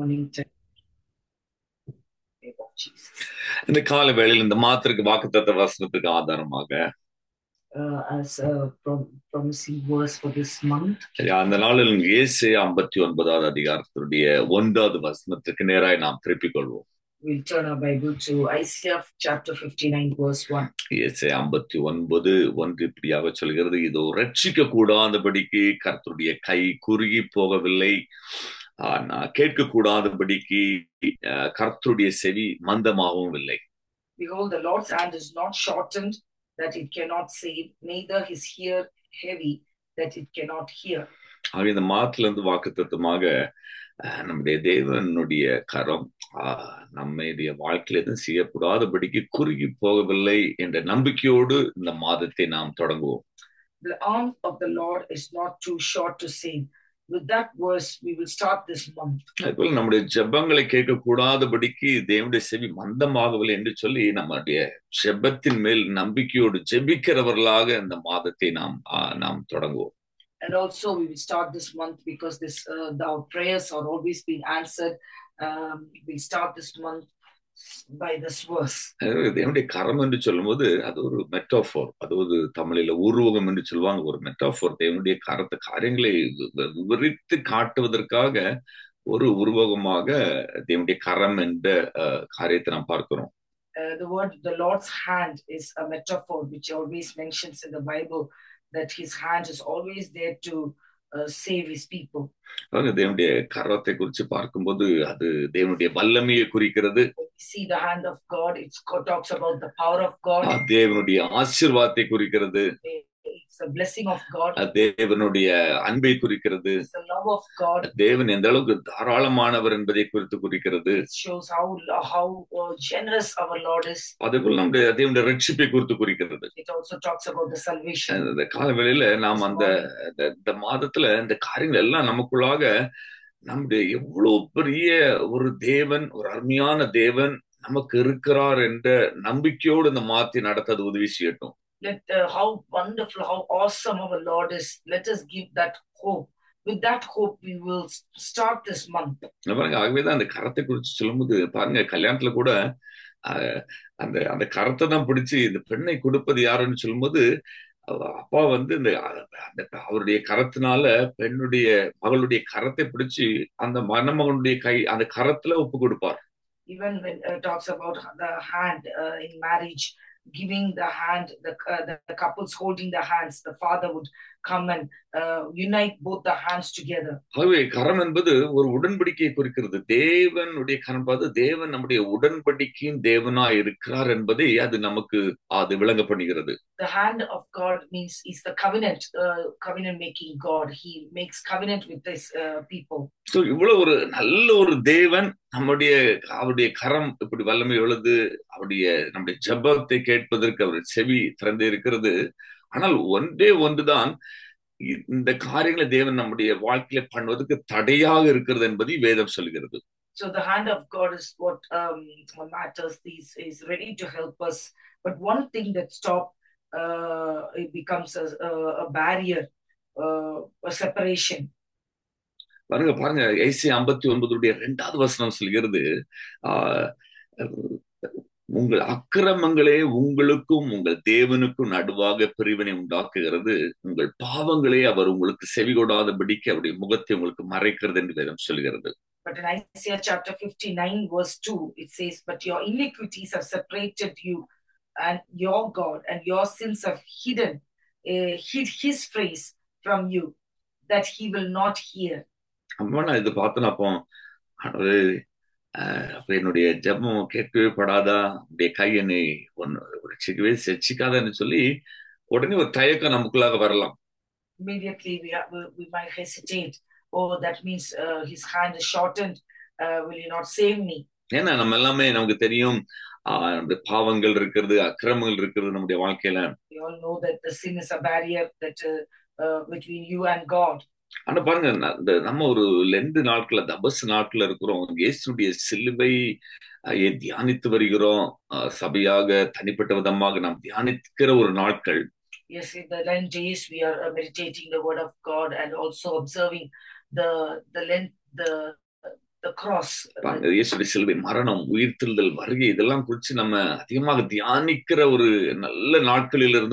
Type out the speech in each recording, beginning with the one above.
morning time. Name of Jesus. இந்த கால வேளையில் இந்த மாத்திற்கு வாக்குத்தத்த வசனத்துக்கு ஆதாரமாக Uh, as a prom- promising verse for this month, சரியா, அந்த நாளில் இயேசு ஐம்பத்தி ஒன்பதாவது அதிகாரத்தினுடைய ஒன்றாவது வசனத்துக்கு நேராய் நாம் திருப்பிக் கொள்வோம் we'll turn our Bible to Isaiah chapter 59, verse 1. இயேசு ஐம்பத்தி ஒன்பது ஒன்று இப்படியாக சொல்கிறது இதோ ரட்சிக்க கூடாதபடிக்கு கர்த்தருடைய கை குறுகி போகவில்லை ஆனா கேட்க கூடாதபடிக்கு அஹ், கர்த்தருடைய செவி மந்தமாகவும் இல்லை Behold, the Lord's hand is not shortened that it cannot save, neither his ear heavy that it cannot hear. ஆக இந்த மாத்துல இருந்து வாக்குத்தத்தமாக அஹ், நம்முடைய தேவனுடைய கரம் ஆஹ், நம்முடைய வாழ்க்கையில எதுவும் செய்யக்கூடாதபடிக்கு குறுகி போகவில்லை என்ற நம்பிக்கையோடு இந்த மாதத்தை நாம் தொடங்குவோம் The arm of the Lord is not too short to save. With that verse, we will start this month. அதுபோல நம்முடைய ஜெபங்களை கேட்க கூடாதபடிக்கு தேவனுடைய செவி மந்தமாகவில்லை என்று சொல்லி நம்முடைய ஜெபத்தின் மேல் நம்பிக்கையோடு ஜெபிக்கிறவர்களாக இந்த மாதத்தை நாம் ஆஹ், நாம் தொடங்குவோம் And also, we will start this month because this uh, the, our prayers are always being answered. Um, we start this month by this verse. அதாவது தேவனுடைய கரம் என்று சொல்லும்போது அது ஒரு மெட்டாஃபோர் அது ஒரு தமிழில உருவகம் என்று சொல்லுவாங்க ஒரு மெட்டாஃபோர் தேவனுடைய கரத்தை காரியங்களை வி- விவரித்து காட்டுவதற்காக ஒரு உருவகமாக தேவனுடைய கரம் என்ற அஹ், காரியத்தை நாம் பார்க்கிறோம் Uh, the word the Lord's hand is a metaphor which always mentions in the Bible that His hand is always there to uh, save His people. அதாவது தேவனுடைய கரத்தை குறித்து பார்க்கும்போது அது தேவனுடைய வல்லமையை குறிக்கிறது When we see the hand of God, it talks about the power of God. அது தேவனுடைய ஆசீர்வாதத்தை குறிக்கிறது It's the blessing of God. அது தேவனுடைய அன்பை குறிக்கிறது It's the love of God. தேவன் எந்த அளவுக்கு தாராளமானவர் என்பதை குறித்து குறிக்கிறது It shows how how uh, generous our Lord is. அதுக்குள்ள நம்முடைய தேவனுடைய ரட்சிப்பை குறித்து குறிக்கிறது It also talks about the salvation. இந்த காலவேளையில நாம் அந்த இந்த- இந்த மாதத்துல இந்த காரியங்கள் எல்லாம் நமக்குள்ளாக நம்முடைய எவ்வளவு பெரிய ஒரு தேவன் ஒரு அருமையான தேவன் நமக்கு இருக்கிறார் என்ற நம்பிக்கையோடு இந்த மாத்தி நடத்த அது உதவி செய்யட்டும் Let uh, how wonderful, how awesome our Lord is. Let us give that hope. With that hope, we will s- start this month. இந்த பாருங்க ஆகவேதான் அந்த கரத்தை குறித்து சொல்லும்போது பாருங்க கல்யாணத்துல கூட அஹ், அந்த அந்த கரத்தை தான் பிடிச்சு இந்த பெண்ணை கொடுப்பது யாருன்னு சொல்லும்போது அவ- அப்பா வந்து இந்த அந்த அவருடைய கரத்தினால பெண்ணுடைய மகளுடைய கரத்தை பிடிச்சு அந்த மணமகனுடைய கை அந்த கரத்துல ஒப்பு கொடுப்பார் Even when uh, talks about the hand uh, in marriage, giving the hand, the, uh, the the couples holding the hands, the father would come and uh, unite both the hands together. ஆகவே கரம் என்பது ஒரு உடன்படிக்கையை குறிக்கிறது தேவனுடைய கரம் பார்த்து தேவன் நம்முடைய உடன்படிக்கையின் தேவனா இருக்கிறார் என்பதை அது நமக்கு அது விளங்க பண்ணுகிறது The hand of God means is the covenant, uh, covenant making God. He makes covenant with his uh, people. So இவ்வளவு ஒரு நல்ல ஒரு தேவன் நம்முடைய அவருடைய கரம் இப்படி வல்லமை உள்ளது அவருடைய நம்முடைய ஜெபத்தை கேட்பதற்கு அவர் செவி திறந்து இருக்கிறது ஆனால் ஒன்றே ஒன்றுதான் இ- இந்த காரியங்களை தேவன் நம்முடைய வாழ்க்கையில பண்ணுவதற்கு தடையாக இருக்கிறது என்பதை வேதம் சொல்கிறது So the hand of God is what um, what matters. These is ready to help us. But one thing that stop uh, it becomes a, a, a barrier, uh, a separation. பாருங்க பாருங்க IC ஐம்பத்தி ஒன்பதுடைய இரண்டாவது வசனம் சொல்கிறது ஆஹ் உங்கள் அக்கிரமங்களே உங்களுக்கும் உங்கள் தேவனுக்கும் நடுவாக பிரிவினை உண்டாக்குகிறது உங்கள் பாவங்களே அவர் உங்களுக்கு செவி கொடாதபடிக்கு அவருடைய முகத்தை உங்களுக்கு மறைக்கிறது என்று வேதம் சொல்கிறது But in Isaiah chapter 59, verse 2, it says, But your iniquities have separated you and your God, and your sins have hidden, uh, hid his face from you, that he will not hear. அப்ப நான் இது பார்த்தேன் அப்போ ஆண்டவரே, ஆஹ் அப்ப என்னுடைய ஜெபம் கேட்கவே படாதா உடைய கை என்னை ஒன்னு ரட்சிக்கவே செச்சிக்காதான்னு சொல்லி உடனே ஒரு தயக்கம் நமக்குள்ளாக வரலாம் Immediately we, are, we, we might hesitate. Oh, that means uh, his hand is shortened. Uh, will you not save me? ஏன்னா நம்ம எல்லாமே நமக்கு தெரியும் ஆஹ் இந்த பாவங்கள் இருக்கிறது அக்கிரமங்கள் இருக்கிறது நம்முடைய வாழ்க்கையில We all know that the sin is a barrier that uh, uh, between you and God. ஆனா பாருங்க ந- இந்த நம்ம ஒரு லெந்து நாட்கள்ல தபஸ் நாட்கள்ல இருக்கிறோம் இயேசுடைய சிலுவை அஹ், தியானித்து வருகிறோம் அஹ், சபையாக தனிப்பட்ட விதமாக நாம் தியானிக்கிற ஒரு நாட்கள் Yes, in the Lent days we are uh, meditating the Word of God and also observing the the Lent the the cross. பாருங்க, இயேசுடைய சிலுவை மரணம் உயிர்த்தெழுதல் வருகை இதெல்லாம் குறித்து நம்ம அதிகமாக தியானிக்கிற ஒரு நல்ல நாட்களில் இருந்து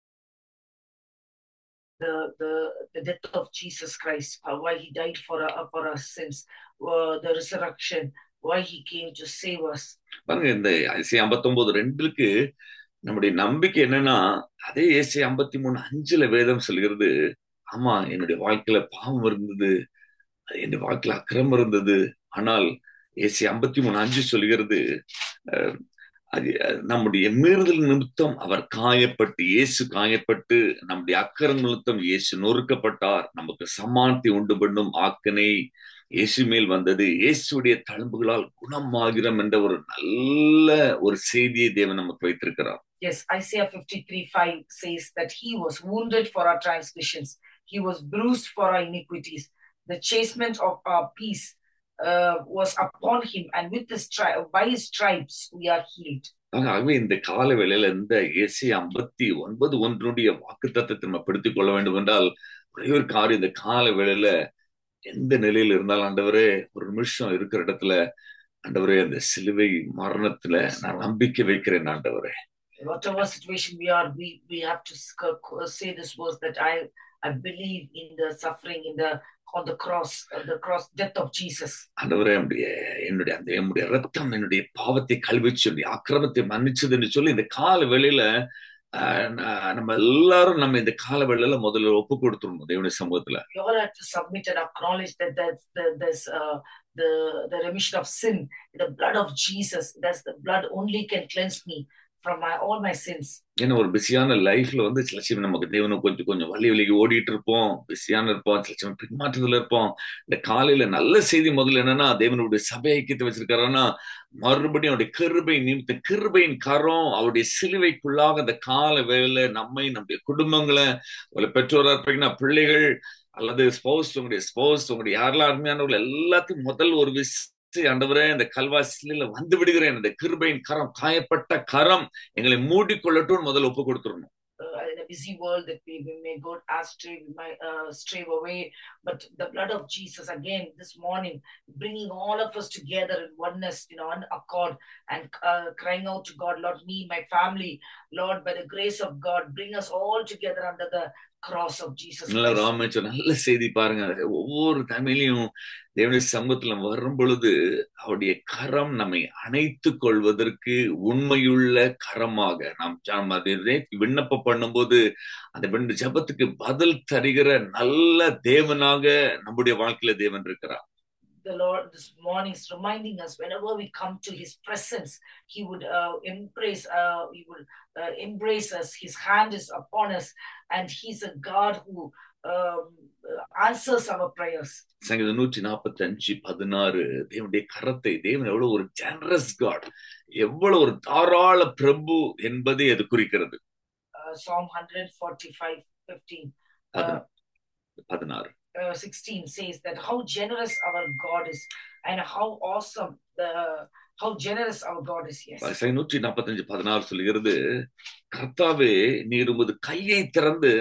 the the the death of Jesus Christ, uh, why he died for our, for our sins, uh, the resurrection, why he came to save us. பாருங்க இந்த ஐசி ஐம்பத்தொன்பது ரெண்டுக்கு நம்முடைய நம்பிக்கை என்னன்னா அதே ஏசி ஐம்பத்தி மூணு அஞ்சுல வேதம் சொல்கிறது ஆமா என்னுடைய வாழ்க்கையில பாவம் இருந்தது என்னுடைய வாழ்க்கையில அக்கிரமம் இருந்தது ஆனால் ஏசி ஐம்பத்தி மூணு அஞ்சு சொல்கிறது அஹ், அது அஹ், நம்முடைய மீறுதல் நிமித்தம் அவர் காயப்பட்டு இயேசு காயப்பட்டு நம்முடைய அக்கறம் நிமித்தம் இயேசு நொறுக்கப்பட்டார் நமக்கு சமானத்தை உண்டு பண்ணும் ஆக்கனை இயேசு மேல் வந்தது இயேசுடைய தழும்புகளால் குணமாகிறோம் என்ற ஒரு நல்ல ஒரு செய்தியை தேவன் நமக்கு வைத்திருக்கிறார் Yes, Isaiah 53 5 says that he was wounded for our transgressions, he was bruised for our iniquities. The chastisement of our peace uh, was upon him, and with his tri- by his stripes we are healed. ஆகவே இந்த கால வேளையில இந்த AC ஐம்பத்தி ஒன்பது ஒன்றுடைய வாக்கு தத்தத்தை நம்ம பிடித்துக் கொள்ள வேண்டும் என்றால் ஒரே ஒரு காரியம் இந்த கால வேளையில எந்த நிலையில இருந்தாலும் ஆண்டவரே ஒரு நிமிஷம் இருக்கிற இடத்துல ஆண்டவரே அந்த சிலுவை மரணத்துல நான் நம்பிக்கை வைக்கிறேன் ஆண்டவரே Whatever situation we are, we, we have to sc- say this verse that I I believe in the suffering in the on the cross, uh, the cross death of Jesus. ஆண்டவரே என்னுடைய என்னுடைய அந்த என்னுடைய ரத்தம் என்னுடைய பாவத்தை கழுவிச்சு என்னுடைய அக்கிரமத்தை மன்னிச்சதுன்னு சொல்லி இந்த கால வேளையில ஆஹ், ந- நம்ம எல்லாரும் நம்ம இந்த கால வேளையில முதல்ல ஒப்பு கொடுத்துருணும் தேவனுடைய சமூகத்துல we all have to submit and acknowledge that there's, the, there's uh, the, the remission of sin, the blood of Jesus. That's the blood only can cleanse me from my all my sins. ஏன்னா ஒரு பிஸியான லைஃப்ல வந்து சில சமயம் நமக்கு தேவனும் கொஞ்சம் கொஞ்சம் வழி வழிக்கு ஓடிட்டு இருப்போம் பிஸியான இருப்போம் சில சமயம் பின்மாற்றத்துல இருப்போம் இந்த காலையில நல்ல செய்தி முதல்ல என்னன்னா தேவனுடைய சபை ஐக்கியத்தை வச்சிருக்காருன்னா மறுபடியும் அவருடைய கிருபை நிமித்த கிருபையின் கரம் அவருடைய சிலுவைக்குள்ளாக அந்த கால வேளையில நம்மை நம்முடைய குடும்பங்களை ஒரு பெற்றோரா இருப்பீங்கன்னா பிள்ளைகள் அல்லது ஸ்பௌஸ் உங்களுடைய ஸ்பௌஸ் உங்களுடைய யாரெல்லாம் அருமையானவர்கள் எல்லாத்தையும் முதல் ஒரு விஸ் ஆண்டவரே இந்த கல்வாசில வந்து விடுகிறேன் இந்த கிருபையின் கரம் காயப்பட்ட கரம் எங்களை மூடிக்கொள்ளட்டும் முதல்ல ஒப்பு கொடுத்துடணும் Uh, in a busy world that we, we may go astray, we might uh, stray away, but the blood of Jesus again this morning, bringing all of us together in oneness, you know, one accord, and uh, crying out to God, Lord, me, my family, Lord, by the grace of God, bring us all together under the cross of Jesus நல்ல Christ. ராமேச்சர் நல்ல செய்தி பாருங்க ஒவ்வொரு தமிழையும் தேவனுடைய சமூகத்துல வரும் பொழுது அவருடைய கரம் நம்மை அணைத்துக் கொள்வதற்கு உண்மையுள்ள கரமாக நாம் நாம் அதை விண்ணப்பம் பண்ணும்போது அந்த விண்ண- ஜெபத்துக்கு பதில் தருகிற நல்ல தேவனாக நம்முடைய வாழ்க்கையில தேவன் இருக்கிறார் the Lord this morning is reminding us whenever we come to His presence, He would uh, embrace, uh, He would uh, embrace us. His hand is upon us, and He's a God who um, uh, answers our prayers. சங்கீதம் நூற்றி நாற்பத்தி அஞ்சு பதினாறு தேவனுடைய கரத்தை தேவன் எவ்வளவு ஒரு ஜெனரஸ் காட் எவ்வளவு ஒரு தாராள பிரபு என்பதை அது குறிக்கிறது Uh, Psalm 145, 15, பதினா- பதினாறு uh, 16 says that how generous our God is, and how awesome the how generous our God is. Yes. சங்கீதம் நூற்றி நாற்பத்தஞ்சு பதினாறு சொல்லுகிறது கர்த்தாவே நீர் உமது கையை திறந்து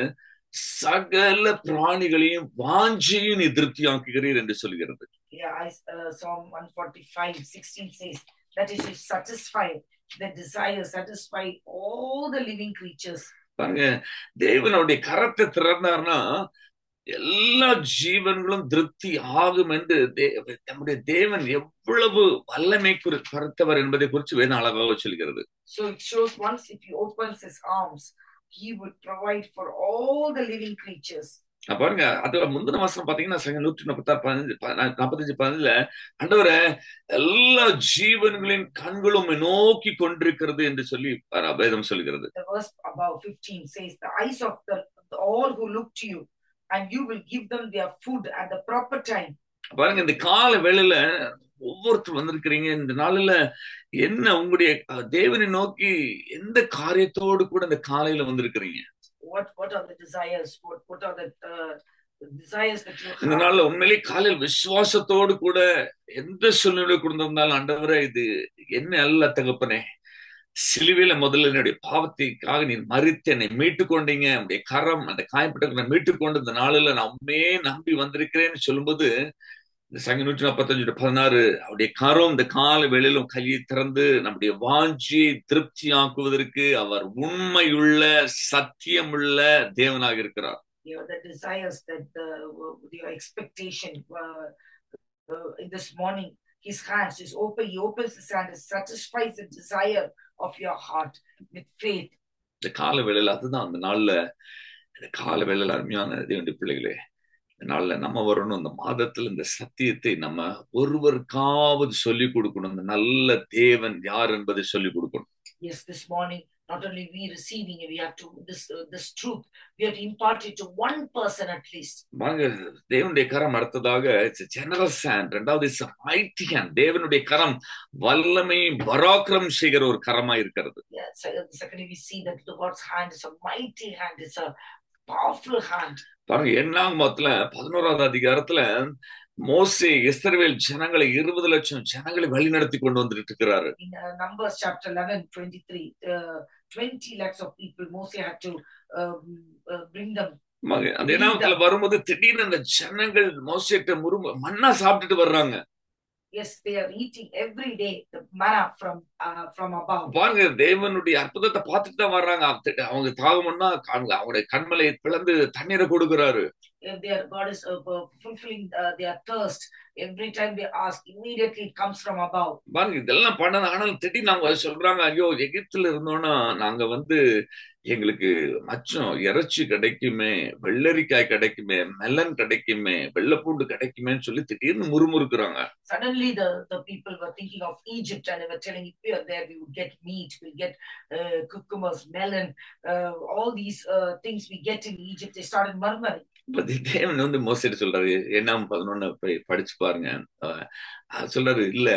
சகல பிராணிகளையும் வாஞ்சியும் நீ திருப்தியாக்குகிறீர் என்று சொல்கிறது Yeah, I, uh, Psalm 145, 16 says that is to satisfy the desire, satisfy all the living creatures. பாருங்க தேவனுடைய கரத்தை திறந்தார்னா எல்லா ஜீவன்களும் திருப்தி ஆகும் என்று தே- நம்முடைய தேவன் எவ்வளவு வல்லமை குறி- படைத்தவர் என்பதை குறித்து வேதம் அழகாக சொல்கிறது So it shows once if he opens his arms, he would provide for all the living creatures. அப்ப பாருங்க அது முந்தின மாசம் பாத்தீங்கன்னா சங்க நூற்றி முப்பத்தாறு பதினஞ்சு நாற்பத்தஞ்சு பதினஞ்சுல ஆண்டவரை எல்லா ஜீவன்களின் கண்களும் உம்மை நோக்கி கொண்டிருக்கிறது என்று சொல்லி பர- வேதம் சொல்கிறது The verse above 15 says, The eyes of the all who look to you, and you will give them their food at the proper time. பாருங்க இந்த கால வேளையில ஒவ்வொருத்தர் வந்திருக்கிறீங்க இந்த நாளில என்ன உங்களுடைய அஹ், தேவனை நோக்கி எந்த காரியத்தோடு கூட இந்த காலையில வந்திருக்கிறீங்க What what are the desires? What what are the uh, desires that you இந்த have? நாள்ல உண்மையிலேயே காலையில் விசுவாசத்தோடு கூட எந்த சூழ்நிலை கொடுத்திருந்தாலும் ஆண்டவரே இது என்ன அல்ல தகப்பனே சிலுவையில முதல்ல என்னுடைய பாவத்திற்காக நீ மறித்து என்னை மீட்டு கொண்டீங்க உடைய கரம் அந்த காயப்பட்ட மீட்டு கொண்டு இந்த நாளில நான் உண்மையே நம்பி வந்திருக்கிறேன்னு சொல்லும்போது இந்த சங்க நூற்றி நாற்பத்தஞ்சு பதினாறு அவருடைய கரம் இந்த கால வேளையிலும் கையை திறந்து நம்முடைய வாஞ்சியை திருப்தி ஆக்குவதற்கு அவர் உண்மையுள்ள சத்தியமுள்ள தேவனாக இருக்கிறார் You know, the desires that the, your expectation uh, uh, in this morning, his hands is open, he opens his hand, it satisfies the desire of your heart with faith. இந்த கால வேளையில அதுதான் அந்த நாள்ல இந்த கால வேளையில அருமையான தேவனுடைய பிள்ளைகளே இந்த நாள்ல நம்ம வரணும் இந்த மாதத்துல இந்த சத்தியத்தை நம்ம ஒருவருக்காவது சொல்லிக் கொடுக்கணும் இந்த நல்ல தேவன் யார் என்பதை சொல்லிக் கொடுக்கணும் Yes, this morning, not only we receiving it, we have to this uh, this truth, we have to impart it to one person at least. பாருங்க தேவனுடைய கரம் அடுத்ததாக இட்ஸ் ஜெனரஸ் ஹேண்ட் ரெண்டாவது இட்ஸ் மைட்டி ஹேண்ட் தேவனுடைய கரம் வல்லமை பராக்கிரம் செய்கிற ஒரு கரமா இருக்கிறது Yeah, so, secondly, we see that the God's hand is a mighty hand, it's a powerful hand. பாருங்க எண்ணாங்கமத்துல பதினோராவது அதிகாரத்துல மோசே இஸ்ரவேல் ஜனங்களை இருபது லட்சம் ஜனங்களை வழிநடத்தி கொண்டு வந்துட்டு இருக்கிறாரு In uh, Numbers chapter 11, 23, uh, 20 lakhs of people, Moses had to um, uh, bring them. மக- அந்த எண்ணாங்கத்துல வரும்போது திடீர்னு அந்த ஜனங்கள் மோசேட்ட முருங்க மண்ணா சாப்பிட்டுட்டு வர்றாங்க Yes, they are eating every day the manna from uh, from above. பாருங்க தேவனுடைய அற்புதத்தை பார்த்துட்டு தான் வர்றாங்க அவங்க- அவங்க தாகம்னா அவங்களுடைய கண்மலை பிளந்து தண்ணீரை கொடுக்கிறாரு If their God is uh, uh, fulfilling uh, their thirst, every time they ask, immediately it comes from above. பாருங்க இதெல்லாம் பண்ணது ஆனால் திடீர்னு அவங்க சொல்றாங்க ஐயோ எகிப்துல இருந்தோம்னா நாங்க வந்து எங்களுக்கு மச்சம் இறைச்சி கிடைக்குமே வெள்ளரிக்காய் கிடைக்குமே மெலன் கிடைக்குமே வெள்ளைப்பூண்டு கிடைக்குமேன்னு சொல்லி திடீர்னு முறுமுறுக்குறாங்க Suddenly, the, the people were thinking of Egypt and they were telling, if we are there, we would get meat, we'll get uh, cucumbers, melon, uh, all these uh, things we get in Egypt. They started murmuring. இப்ப தேவன் வந்து மோசடி சொல்றாரு என்னாம் பதினொன்னு போய் படிச்சு பாருங்க அஹ் அவர் சொல்றாரு இல்ல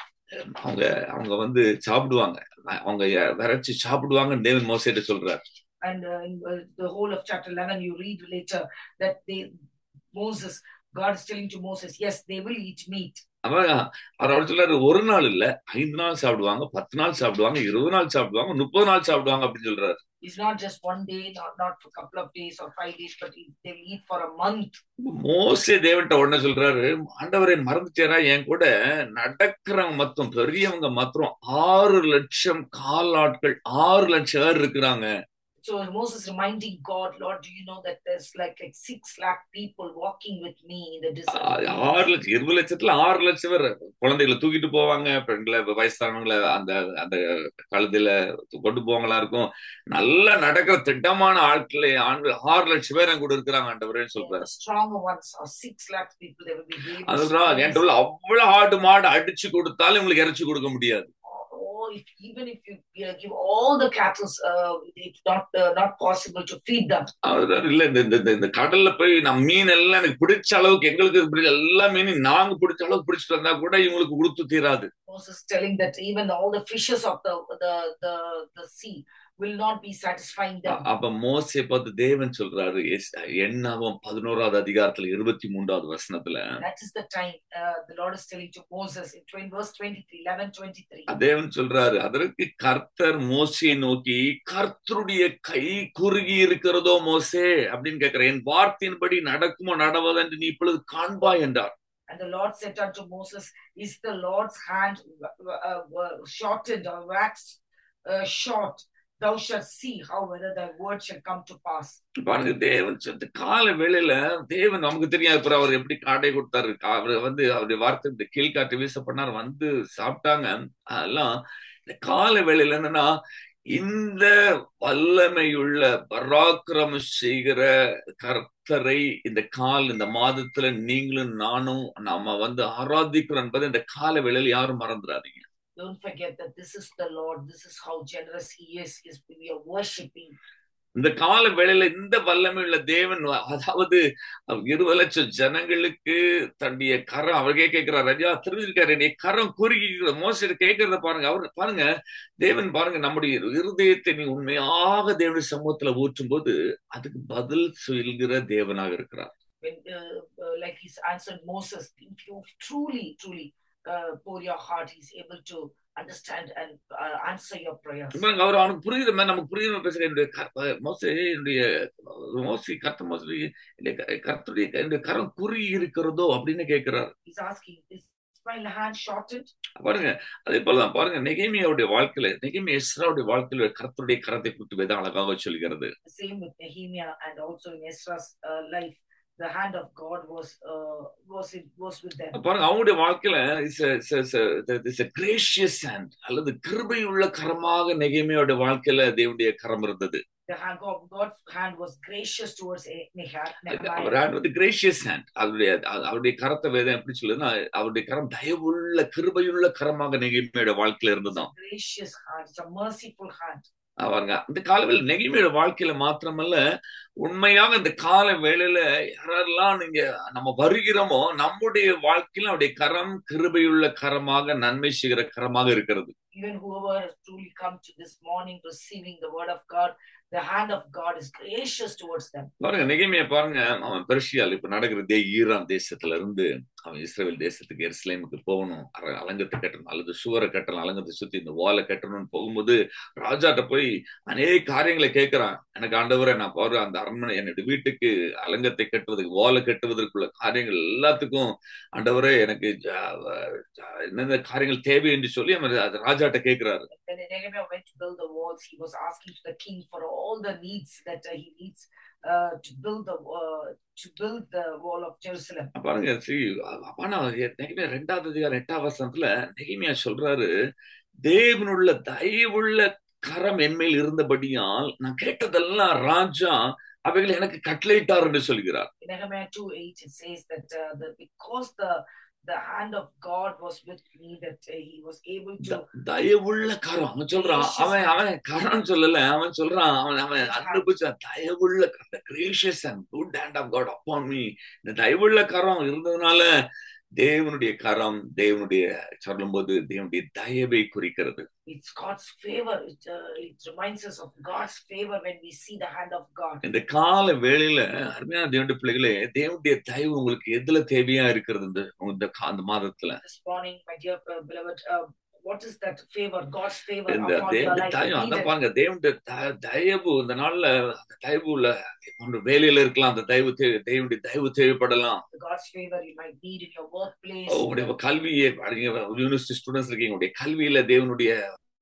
அவங்க அவங்க வந்து சாப்பிடுவாங்க அவங்க விரைச்சு சாப்பிடுவாங்கன்னு தேவன் மோசடி சொல்றாரு And uh, in uh, the whole of chapter 11, you read later that they, Moses, God is telling to Moses, yes, they will eat meat. அவன் அவர் அவர் சொல்றாரு ஒரு நாள் இல்ல ஐந்து நாள் சாப்பிடுவாங்க பத்து நாள் சாப்பிடுவாங்க இருபது நாள் சாப்பிடுவாங்க முப்பது நாள் சாப்பிடுவாங்க அப்படின்னு சொல்றாரு It's not just one day, not, not for a couple of days or five days, but they will eat for a month. மோசே தேவன்ட்ட உடனே சொல்றாரு ஆண்டவரை மறந்துட்டேரா என் கூட நடக்கிறவங்க மொத்தம் பெரியவங்க மாத்திரம் ஆறு லட்சம் கால் ஆட்கள் ஆறு லட்சம் பேர் இருக்கிறாங்க So Moses reminding God, Lord, do you know that there's like like six lakh people walking with me in the ah- desert? ஆறு லட்சம் இருபது லட்சத்துல ஆறு லட்சம் பேர் குழந்தைகளை தூக்கிட்டு போவாங்க பெண்களை வயசானவங்களை அந்த அந்த கழுதையில கொண்டு போவங்களா இருக்கும் நல்லா நடக்கிற திட்டமான ஆட்களை ஆண்கள் ஆறு லட்சம் பேர் என் கூட இருக்கிறாங்க ஆண்டவரேன்னு And சொல்றாரு the stronger ones are six lakh people. They will be brave. அதுதான் என்கிட்ட உள்ள அவ்வளவு ஆடு மாடு அடிச்சு கொடுத்தாலும் உங்களுக்கு இறைச்சி கொடுக்க முடியாது Or if even if you uh, give all the cattle, uh, it's not uh, not possible to feed them. அதுதான் இல்ல இந்த இந்த- இந்த- இந்த கடல்ல போய் நம்ம மீன் எல்லாம் எனக்கு பிடிச்ச அளவுக்கு எங்களுக்கு பிடிச்ச எல்லா மீனையும் நாங்க பிடிச்ச அளவுக்கு பிடிச்சிட்டு வந்தா கூட இவங்களுக்கு கொடுத்து தீராது Moses telling that even all the fishes of the the the, the sea will not be satisfying them. அ- அப்ப மோசே பார்த்து தேவன் சொல்றாரு எஸ்- எண்ணாவும் பதினோராவது அதிகாரத்துல இருபத்தி மூன்றாவது வசனத்துல That is the time uh, the Lord is telling to Moses in 20, verse 23, 11, 23. தேவன் சொல்றாரு அதற்கு கர்த்தர் மோசையை நோக்கி கர்த்தருடைய கை குறுகி இருக்கிறதோ மோசே அப்படின்னு கேட்கிற என் வார்த்தையின்படி நடக்குமோ நடவதென்று நீ இப்பொழுது காண்பாய் என்றார் And the Lord said unto Moses, Is the Lord's hand uh, uh, shortened or waxed uh, short? Thou shalt see how whether thy word shall come to pass. பாருங்க தேவன் சொந்த கால வேளையில தேவன் நமக்கு தெரியாது அப்புறம் அவர் எப்படி காடை கொடுத்தாரு அவர் வந்து அவருடைய வார்த்தை இந்த கீழ்காட்டு வீச பண்ணார் வந்து சாப்பிட்டாங்க அதெல்லாம் இந்த கால வேளையில என்னன்னா இந்த வல்லமையுள்ள பராக்கிரமம் செய்கிற கர்த்தரை இந்த கால் இந்த மாதத்துல நீங்களும் நானும் நாம வந்து ஆராதிக்கிறோம் என்பதை இந்த கால வேளையில யாரும் மறந்துடாதீங்க Don't forget that this is the Lord. This is how generous He is. is we are worshiping. இந்த கால வேளையில இந்த வல்லமையுள்ள தேவன் அதாவது இருபது லட்சம் ஜனங்களுக்கு தன்னுடைய கரம் அவருக்கே கேட்கிறார் ராஜா தெரிஞ்சிருக்காரு நீ கரம் குறுகி மோசடி கேட்கறத பாருங்க அவர் பாருங்க தேவன் பாருங்க நம்முடைய இருதயத்தை நீ உண்மையாக தேவனுடைய சமூகத்துல ஊற்றும் போது அதுக்கு பதில் சொல்கிற தேவனாக இருக்கிறார் When, uh, uh, like He's answered Moses, if you truly, truly uh, pour your heart, He's able to understand and uh, answer your prayers. பாருங்க, அவர் அவனுக்கு புரியுற மாதிரி நமக்கு புரியுற மாதிரி பேசுற என்னுடைய க- மோசே என்னுடைய மோசி கர்த்த மோசி என்னுடைய க- கர்த்தருடைய என்னுடைய கரம் குறி இருக்கிறதோ அப்படின்னு கேட்கிறார் He's asking, Is my hand shortened? பாருங்க அதே போலதான் பாருங்க நெகேமியாவுடைய வாழ்க்கையில நெகேமியா எஸ்ராவுடைய வாழ்க்கையில கர்த்தருடைய கரத்தை குறித்து வேதம் அழகாக சொல்கிறது The same with Nehemiah and also in Ezra's uh, life. The hand of God was uh, was in, was with them. பாருங்க அவங்களுடைய வாழ்க்கையில இஸ் கிரேஷியஸ் ஹேண்ட் அல்லது கிருபையுள்ள கரமாக நெகேமியாவுடைய வாழ்க்கையில தேவனுடைய கரம் இருந்தது The hand of God's hand was gracious towards Eh- Neha- அவர் Nehemiah. hand வந்து கிரேஷியஸ் ஹேண்ட் அவருடைய அ- அவருடைய கரத்தை வேதம் எப்படி சொல்லுதுன்னா அவருடைய கரம் தயவுள்ள கிருபையுள்ள கரமாக நெகேமியோட வாழ்க்கையில இருந்ததாம் Gracious hand, it's a merciful hand. அவங்க அந்த காலவேளை நெகிமையோட வாழ்க்கையில மாத்திரமல்ல உண்மையாக இந்த கால வேளையில யாரெல்லாம் நீங்க நம்ம வருகிறோமோ நம்முடைய வாழ்க்கையில அவருடைய கரம் கிருபையுள்ள கரமாக நன்மை செய்கிற கரமாக இருக்கிறது Even whoever has truly come to this morning receiving the word of God, the hand of God is gracious towards them. பாருங்க நெகிமைய பாருங்க அவன் பெர்ஷியால் இப்ப நடக்கிறதே ஈரான் தேசத்துல இருந்து அவன் இஸ்ரேல் தேசத்துக்கு எருசலேமுக்கு போகணும் அர- அலங்கத்தை கட்டணும் அல்லது சுவரை கட்டணும் அலங்கத்தை சுத்தி இந்த வாலை கட்டணும்னு போகும்போது ராஜாட்ட போய் அநேக காரியங்களை கேட்கிறான் எனக்கு ஆண்டவரை நான் பாரு அந்த அரண்மனை என்னுடைய வீட்டுக்கு அலங்கத்தை கட்டுவதற்கு வாலை கட்டுவதற்குள்ள காரியங்கள் எல்லாத்துக்கும் ஆண்டவரே எனக்கு ஜ- ஜ- என்னென்ன காரியங்கள் தேவை என்று சொல்லி அவன் அது ராஜாட்ட கேட்கிறாரு When Nehemiah went to build the walls, he was asking to the king for all the needs that uh, he needs uh, to build the uh, to build the wall of Jerusalem. பாருங்க see, ஆனா நெகிமியா ரெண்டாவது அதிகாரம் எட்டாம் வசனத்துல நெகிமியா சொல்றாரு தேவனுள்ள தயவுள்ள கரம் என்மேல் இருந்தபடியால் நான் கேட்டதெல்லாம் ராஜா அவைகளை எனக்கு கட்டளையிட்டார் என்று சொல்கிறார் In Nehemiah 2 8, it says that uh, the, because the the hand of God was with me, that uh, he was able to த- தயவுள்ள கரம் அவன் சொல்றான் அவன் அவன் கரம் சொல்லல அவன் சொல்றான் அவன் அவன் அனுபவிச்ச தயவுள்ள அந்த gracious and good hand of God upon me இந்த தயவுள்ள கரம் இருந்ததுனால தேவனுடைய கரம் தேவனுடைய சொல்லும்போது தேவனுடைய தயவை குறிக்கிறது it's God's favor. It, uh, it reminds us of God's favor when we see the hand of God. இந்த கால வேளையில அருமையான தேவனுடைய பிள்ளைகளே தேவனுடைய தயவு உங்களுக்கு எதுல தேவையா இருக்கிறது இந்த இந்த கா- அந்த மாதத்துல This morning, my dear uh, beloved, uh, what is that favor? God's favor இந்த upon your தேவனுடைய life. தயவு We அந்த need it. பாருங்க தேவனுடைய த- தயவு இந்த நாள்ல அந்த தயவு உள்ள ஒன்று வேலையில இருக்கலாம் அந்த தயவு தேவை தேவனுடைய தயவு தேவைப்படலாம் God's favor you might need in your workplace. உங்களுடைய கல்வியை யூனிவர்சிட்டி ஸ்டூடெண்ட்ஸ் இருக்கீங்க உங்களுடைய கல்வியில தேவனுடைய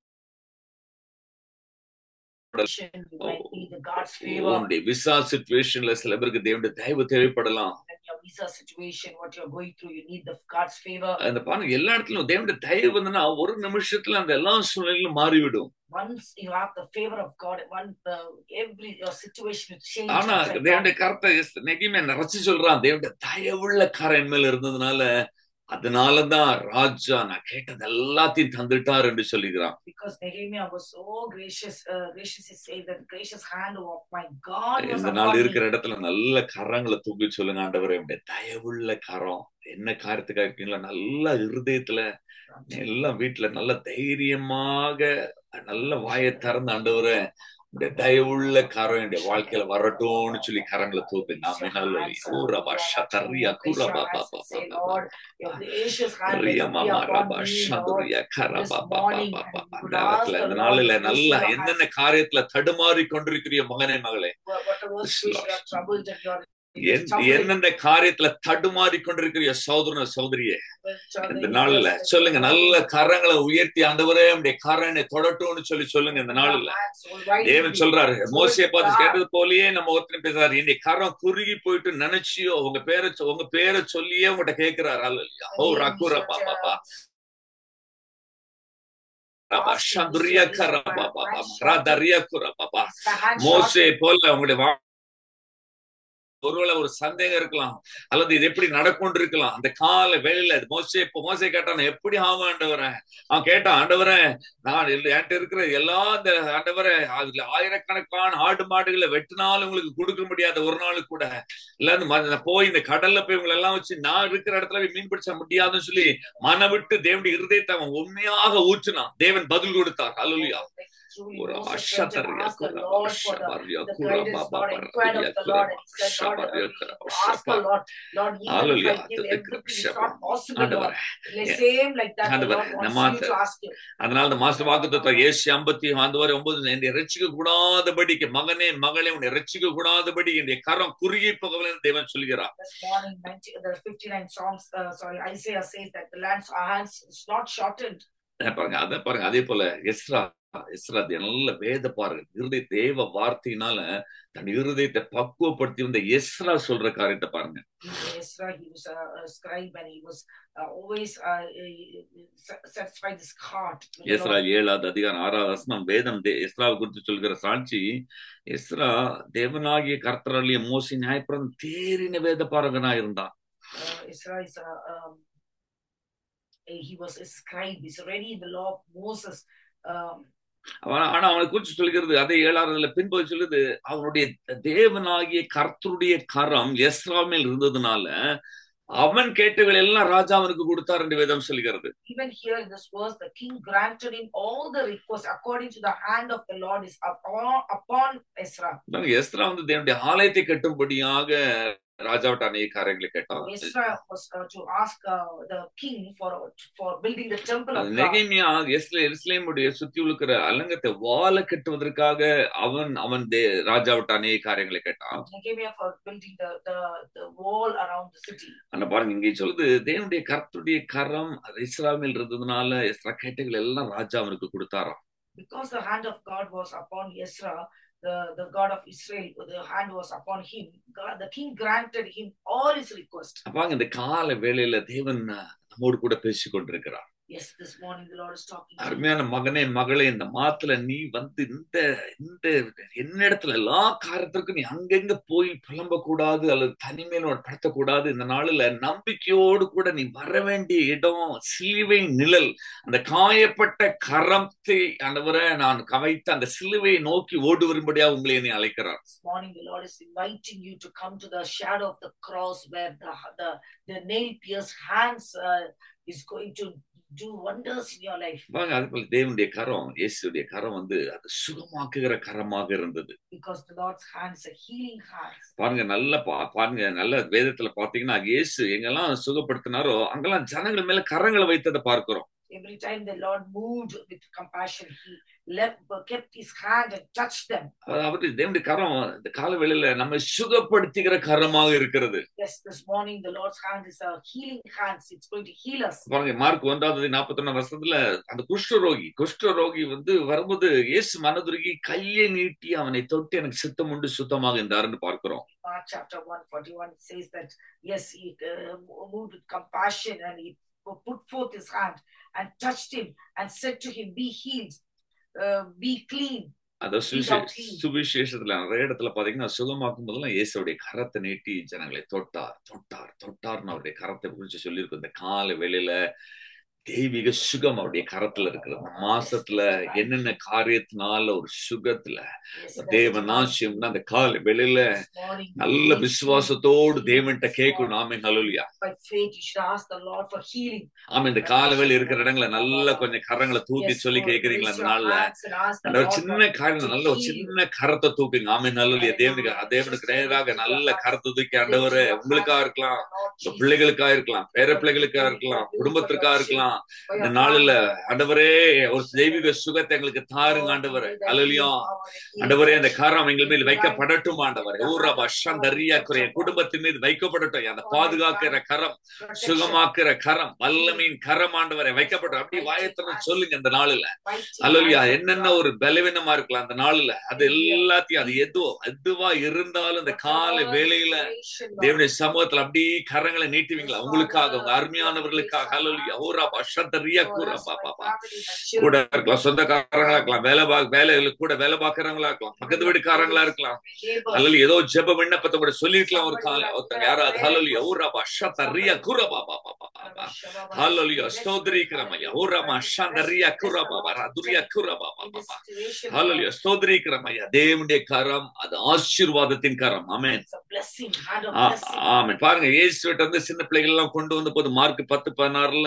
You might need the God's favor உங்களுடைய விசா சுச்சுவேஷன்ல சில பேருக்கு தேவனுடைய தயவு தேவைப்படலாம் in your visa situation, what you're going through. You need the God's favor. அந்த பாருங்க எல்லா இடத்துலயும் தேவனுடைய தயவு வந்துன்னா ஒரு நிமிஷத்துல அந்த எல்லா சூழ்நிலையிலும் மாறிவிடும் Once you have the favor of God, one uh, every your situation will change. ஆனா upside down. தேவனுடைய கருத்தை நெகிமே நிறைச்சு சொல்றான் தேவனுடைய தயவுள்ள கரை மேல இருந்ததுனால அதனாலதான் ராஜா நான் கேட்டது எல்லாத்தையும் தந்துட்டார் என்று சொல்லுகிறான் because Nehemiah was so gracious, uh, graciously say that gracious hand of my God was இந்த upon நாள் me. இருக்கிற இடத்துல நல்ல கரங்களை தூக்கி சொல்லுங்க ஆண்டவரே உடைய தயவுள்ள கரம் என்ன காரியத்துக்காக இருக்கீங்களா நல்ல இருதயத்துல எல்லாம் வீட்டுல நல்ல தைரியமாக நல்ல வாயை திறந்து ஆண்டவரே உடைய தயவுள்ள கரம் என்னுடைய வாழ்க்கையில வரட்டும்னு சொல்லி கரங்களை தூக்கு நாமே நல்ல ஊரபா ஷதரியா கூரபா Baba Say, Baba Lord, your gracious hand will Riya be மாமா upon Rafah me, Lord. ஷதுரியா கரபா this Baba morning, Baba and we அந்த would ask இடத்துல the இந்த Lord நாளில to நல்ல receive your என்னென்ன காரியத்துல தடுமாறி கொண்டிருக்கிறிய மகனே மகளே Whatever situation you are troubled and you are என்- எந்தெந்த காரியத்துல தடுமாறி கொண்டிருக்கிற சகோதரன சகோதரியே இந்த நாள்ல சொல்லுங்க நல்ல கரங்களை உயர்த்தி ஆண்டவரே உடைய கரனை தொடட்டும்னு சொல்லி சொல்லுங்க இந்த நாள்ல தேவன் சொல்றாரு மோசையை பார்த்து கேட்டது போலயே நம்ம ஒருத்தர் பேசுறாரு என்னை கரம் குறுகி போயிட்டு நினைச்சியோ உங்க பேரை சொ- உங்க பேரை சொல்லியே உங்ககிட்ட கேட்கிறாரு அல்லையா ஓ ரகுர பாப்பா பா ரபா சந்துரியா கர பாப்பா ராதரியா குர பாப்பா மோசே போல உங்களுடைய வா- ஒருவேளை ஒரு சந்தேகம் இருக்கலாம் அல்லது இது எப்படி நடக்கும் இருக்கலாம் அந்த கால வேலையில மோசே இப்போ மோசே கேட்டான் எப்படி ஆகும் ஆண்டவரே அவன் கேட்டான் ஆண்டவரே நான் இல்ல- என்கிட்ட இருக்கிற எல்லா இந்த ஆண்டவரே அதுல ஆயிரக்கணக்கான ஆடு மாடுகளை வெட்டினாலும் உங்களுக்கு கொடுக்க முடியாத ஒரு நாள் கூட இல்ல இந்த ம- நான் போய் இந்த கடல்ல போய் உங்களை எல்லாம் வச்சு நான் இருக்கிற இடத்துல போய் மீன் பிடிச்ச முடியாதுன்னு சொல்லி மன விட்டு தேவனுடைய இருதயத்தை அவன் உண்மையாக ஊற்றினான் தேவன் பதில் கொடுத்தார் அல்லா truly ஒரு Moses went and அஷதரியா asked the குரபா Lord for the, ஷபரியா the குரபா guidance, Lord, Baba inquired of Riya the Lord, குரபா and he said, Lord, uh, ஷபரியா we குரபா ask the ஷபா Lord, Lord, even if hallelujah I give everything, it's ஷபா not possible, Lord. ஆண்டவரே The same like that, the ஆண்டவரே Lord இந்த wants you மாத்த to ask him. அதனால இந்த மாச வாக்குத்தத்தம் ஏசி ஐம்பத்தி ஆண்டு ஒன்பது என்னை ரட்சிக்க கூடாதபடிக்கு மகனே மகளே உன்னை ரட்சிக்க கூடாதபடி என்னுடைய கரம் குறுகி போகவில்லை தேவன் சொல்கிறார் This morning, 90, the 59 Psalms, uh, sorry, Isaiah says that the land's our hands is not shortened. அஹ் பாருங்க அதை பாருங்க அதே போல எஸ்ரா எஸ்ரா அது நல்ல வேத பாருங்க இருதய தேவ வார்த்தையினால தன் இருதயத்தை பக்குவப்படுத்தி வந்த எஸ்ரா சொல்ற காரியத்தை பாருங்க Ezra, he was a, a scribe and he was uh, always uh, uh, sa- satisfied his heart. with the Ezra Lord. ஏழாவது அதிகாரம் ஆறாவது வசனம் வேதம் தே- எஸ்ராவை குறித்து சொல்கிற சாட்சி எஸ்ரா தேவனாகிய கர்த்தராலிய மோசி நியாயப்புறம் தேறின வேத பாரகனா இருந்தான் Uh, Ezra is a, um, a- he was a scribe. He's already in the law of Moses. Um, அவன் ஆனா அவனை குறித்து சொல்கிறது அதே ஏழாவதுல பின்பு சொல்லுது அவனுடைய தேவனாகிய கர்த்தருடைய கரம் எஸ்ராமேல் இருந்ததுனால அவன் கேட்டவர்கள் எல்லாம் ராஜா அவனுக்கு கொடுத்தார் என்று வேதம் சொல்கிறது even here in this verse, the king granted him all the requests according to the hand of the Lord is upon, upon Ezra. பாருங்க, எஸ்ரா வந்து தேவனுடைய ஆலயத்தை கட்டும்படியாக ராஜாவிட்ட அநேக காரியங்களை கேட்டான் Ezra was uh, to ask uh, the king for for building the temple of God. நெகேமியா எஸ்ல எருசலேமுடைய சுத்தி இருக்கிற அலங்கத்தை வாழ கட்டுவதற்காக அவன் அவன் தே ராஜாவிட்ட அநேக காரியங்களை கேட்டான் Nehemiah for building the, the, the wall around the city. ஆனா பாருங்க இங்கே சொல்லுது தேவனுடைய கர்த்தருடைய கரம் அது இஸ்ராமேல் இருந்ததுனால எஸ்ரா கேட்டகள் எல்லாம் ராஜா அவனுக்கு கொடுத்தாராம் Because the hand of God was upon Ezra, the, the God of Israel, the hand was upon him. God, the king granted him all his requests. அப்பாங்க இந்த கால வேளையில தேவன் நம்மோடு கூட பேசிக் கொண்டிருக்கிறார் Yes, this morning the Lord is talking to you. அருமையான மகனே மகளே இந்த மாத்துல நீ வந்து இந்த இந்த என்னிடத்துல எல்லா காரியத்திற்கும் நீ அங்கங்க போய் புலம்ப கூடாது அல்லது தனிமையில உன்னை படுத்தக்கூடாது இந்த நாளில நம்பிக்கையோடு கூட நீ வர வேண்டிய இடம் சிலுவை நிழல் அந்த காயப்பட்ட கரத்தை ஆண்டவரை நான் கவைத்து அந்த சிலுவையை நோக்கி ஓடு வரும்படியா உங்களை என்னை அழைக்கிறார் This morning the Lord is inviting you to come to the shadow of the cross where the, the, the nail pierced hands uh, is going to do wonders in your life. வாங்க அது போல தேவனுடைய கரம் இயேசுடைய கரம் வந்து அது சுகமாக்குகிற கரமாக இருந்தது Because the Lord's hand is a healing hand. பாருங்க நல்ல பா- பாருங்க நல்ல வேதத்துல பாத்தீங்கன்னா இயேசு எங்கெல்லாம் சுகப்படுத்தினாரோ அங்கெல்லாம் ஜனங்கள் மேல கரங்களை வைத்ததை பார்க்கிறோம் Every time the Lord moved with compassion, He left, kept His hand and touched them. அதாவது தேவனுடைய கரம் இந்த கால வேளையில நம்ம சுகப்படுத்துகிற கரமாக இருக்கிறது Yes, this morning the Lord's hand is a healing hand. It's going to heal us. பாருங்க மார்க் ஒன்றாவது நாற்பத்தி ஒண்ணாம் வருஷத்துல அந்த குஷ்டரோகி குஷ்டரோகி வந்து வரும்போது இயேசு மனதுருகி கையை நீட்டி அவனை தொட்டு எனக்கு சித்தம் உண்டு சுத்தமாக இருந்தாருன்னு பார்க்கிறோம் Mark chapter 141 it says that, yes, He uh, moved with compassion and He put forth His hand and touched him and said to him, Be healed, uh, be clean. அத Be thou clean. சுவிசேஷத்துல நிறைய இடத்துல பாத்தீங்கன்னா சுகமாக்கும் போதெல்லாம் இயேசுடைய கரத்தை நீட்டி ஜனங்களை தொட்டார் தொட்டார் தொட்டார்னு அவருடைய கரத்தை குறிச்சு சொல்லியிருக்கும் இந்த கால வேளையில தெய்வீக சுகம் அவருடைய கரத்துல இருக்கிறது அந்த மாசத்துல என்னென்ன காரியத்தினால ஒரு சுகத்துல Yes, தேவன் ஆசியம்னா அந்த கால வேளையில this morning, நல்ல you need விசுவாசத்தோடு healing தேவன்கிட்ட this கேட்கணும் morning. ஆமே ஹalleluya By faith, you should ask the Lord for healing. ஆமா இந்த கால வேலை இருக்கிற இடங்களை நல்ல கொஞ்சம் கரங்களை தூக்கி Yes, சொல்லி Lord, கேக்குறீங்களா raise அந்த your நாள்ல hands and ask the அந்த ஒரு Lord சின்ன for- காரியம் to நல்ல ஒரு heal you. சின்ன கரத்தை தூக்குங்க ஆமே நல்ல தேவனுக்கு தேவனுக்கு நேராக நல்ல கரத்தை தூக்கி ஆண்டவரே உங்களுக்கா இருக்கலாம் உங்க பிள்ளைகளுக்கா இருக்கலாம் பேர பிள்ளைகளுக்கா இருக்கலாம் குடும்பத்திற்கா இருக்கலாம் இந்த நாளில ஆண்டவரே ஒரு தெய்வீக சுகத்தை எங்களுக்கு தாருங்க ஆண்டவரே அலுலியும் ஆண்டவரே அந்த கரம் எங்கள் மேல் வைக்கப்படட்டும் ஆண்டவரே ஊரபா சந்தரியா குறைய குடும்பத்தின் மீது வைக்கப்படட்டும் அந்த பாதுகாக்கிற கரம் சுகமாக்குற கரம் வல்லமையின் கரம் ஆண்டவரை வைக்கப்படும் அப்படி வாயத்தன சொல்லுங்க இந்த நாளுல அல்லா என்னென்ன ஒரு பலவீனமா இருக்கலாம் அந்த நாளுல அது எல்லாத்தையும் அது எதுவோ எதுவா இருந்தாலும் இந்த கால வேளையில தேவனுடைய சமூகத்துல அப்படி கரங்களை நீட்டுவீங்களா உங்களுக்காக உங்க அருமையானவர்களுக்காக அல்லா ஊரா பஷத்தரியா கூறா பாப்பா கூட இருக்கலாம் சொந்தக்காரங்களா இருக்கலாம் வேலை பா வேலைகளுக்கு கூட வேலை பார்க்கறவங்களா இருக்கலாம் பக்கத்து வீட்டுக்காரங்களா இருக்கலாம் அல்லது ஏதோ ஜெப விண்ணப்பத்தை கூட சொல்லிருக்கலாம் ஒரு கால ஒருத்தங்க யாராவது ஹலலியா ஊரா பஷத்தரியா கூறா பாப்பா பாப்பா பாப்பா ஹalleluya ஸ்தோத்திரிக்கிறமையா ஓரமா ஷந்தரியா குரபா ரதுரியா குரபா ஹalleluya ஸ்தோத்திரிக்கிறமையா தேவனுடைய கரம் அது ஆசீர்வாதத்தின் கரம் ஆமென் blessing, hand of ah- blessing. ஆமென் பாருங்க இயேசுவிட்ட வந்து சின்ன பிள்ளைகள் எல்லாம் கொண்டு வந்த போது மார்க் பத்து பதினாறுல